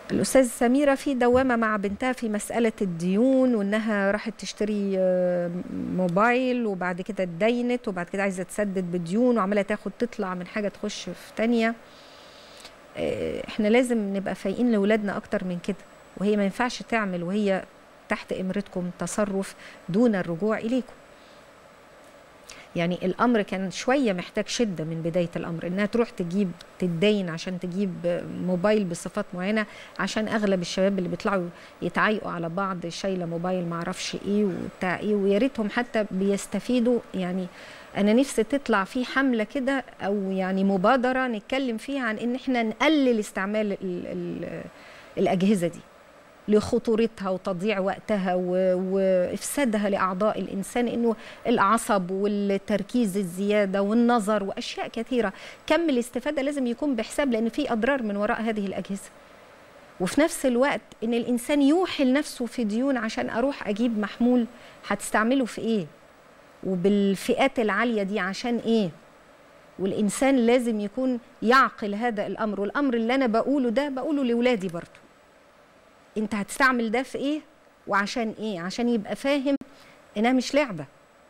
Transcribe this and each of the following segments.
الأستاذ سميرة في دوامة مع بنتها في مسألة الديون وإنها راحت تشتري آه، موبايل وبعد كده اتدينت وبعد كده عايزة تسدد بديون وعمالة تاخد تطلع من حاجة تخش في تانية آه، احنا لازم نبقى فايقين لأولادنا أكتر من كده وهي ما ينفعش تعمل وهي تحت إمرتكم تصرف دون الرجوع إليكم يعني الامر كان شويه محتاج شده من بدايه الامر انها تروح تجيب تتدين عشان تجيب موبايل بصفات معينه عشان اغلب الشباب اللي بيطلعوا يتعايقوا على بعض شايله موبايل معرفش ايه وبتاع ايه ويا ريتهم حتى بيستفيدوا يعني انا نفسي تطلع في حمله كده او يعني مبادره نتكلم فيها عن ان احنا نقلل استعمال ال ال الاجهزه دي لخطورتها وتضييع وقتها و- وافسادها لاعضاء الانسان انه العصب والتركيز الزياده والنظر واشياء كثيره كم الاستفاده لازم يكون بحساب لان في اضرار من وراء هذه الاجهزه وفي نفس الوقت ان الانسان يوحي لنفسه في ديون عشان اروح اجيب محمول هتستعمله في ايه وبالفئات العاليه دي عشان ايه والانسان لازم يكون يعقل هذا الامر والامر اللي انا بقوله ده بقوله لاولادي برضه انت هتستعمل ده في ايه وعشان ايه عشان يبقى فاهم انها مش لعبه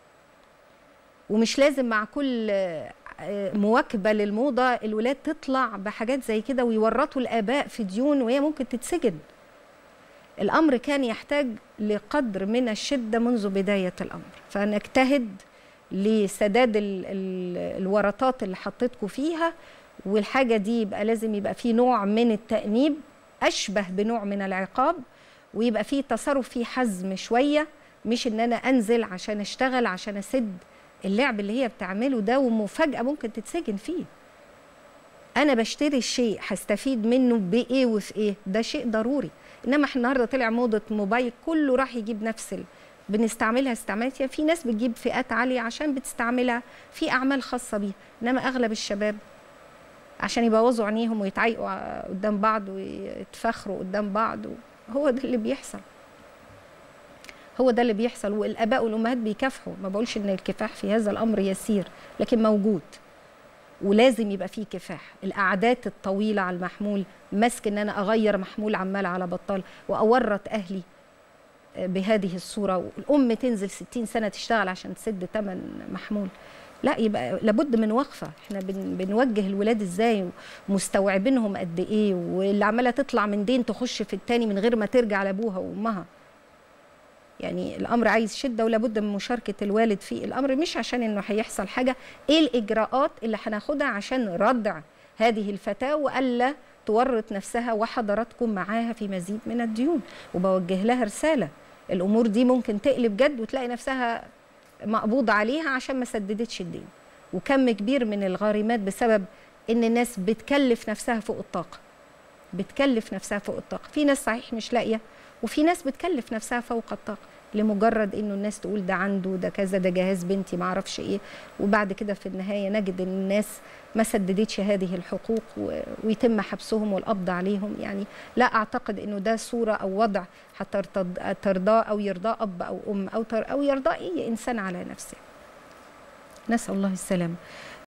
ومش لازم مع كل آه، آه، مواكبه للموضه الولاد تطلع بحاجات زي كده ويورطوا الاباء في ديون وهي ممكن تتسجن الامر كان يحتاج لقدر من الشده منذ بدايه الامر فنجتهد لسداد ال- ال- الورطات اللي حطيتكم فيها والحاجه دي يبقى لازم يبقى في نوع من التانيب اشبه بنوع من العقاب ويبقى في تصرف فيه حزم شويه مش ان انا انزل عشان اشتغل عشان اسد اللعب اللي هي بتعمله ده ومفاجاه ممكن تتسجن فيه انا بشتري الشيء هستفيد منه بايه وفي ايه ده شيء ضروري انما احنا النهارده طلع موضه موبايل كله راح يجيب نفس ال... بنستعملها استعمالات يعني في ناس بتجيب فئات عاليه عشان بتستعملها في اعمال خاصه بيها انما اغلب الشباب عشان يبوظوا عينيهم ويتعايقوا ع- قدام بعض ويتفخروا قدام بعض هو ده اللي بيحصل هو ده اللي بيحصل والاباء والامهات بيكافحوا ما بقولش ان الكفاح في هذا الامر يسير لكن موجود ولازم يبقى فيه كفاح القعدات الطويله على المحمول ماسك ان انا اغير محمول عمال على بطال واورط اهلي بهذه الصوره والام تنزل 60 سنه تشتغل عشان تسد ثمن محمول لا يبقى لابد من وقفه احنا بن بنوجه الولاد ازاي ومستوعبينهم قد ايه واللي عماله تطلع من دين تخش في التاني من غير ما ترجع لابوها وامها يعني الامر عايز شده ولابد من مشاركه الوالد في الامر مش عشان انه هيحصل حاجه ايه الاجراءات اللي هناخدها عشان ردع هذه الفتاه والا تورط نفسها وحضراتكم معاها في مزيد من الديون وبوجه لها رساله الامور دي ممكن تقلب جد وتلاقي نفسها مقبوض عليها عشان ما سددتش الدين وكم كبير من الغارمات بسبب ان الناس بتكلف نفسها فوق الطاقه بتكلف نفسها فوق الطاقه في ناس صحيح مش لاقيه وفي ناس بتكلف نفسها فوق الطاقه لمجرد انه الناس تقول ده عنده ده كذا ده جهاز بنتي ما اعرفش ايه وبعد كده في النهايه نجد ان الناس ما سددتش هذه الحقوق و... ويتم حبسهم والقبض عليهم يعني لا اعتقد انه ده صوره او وضع هترضاه او يرضاه اب او ام او تر... او يرضاه اي انسان على نفسه نسال الله السلامه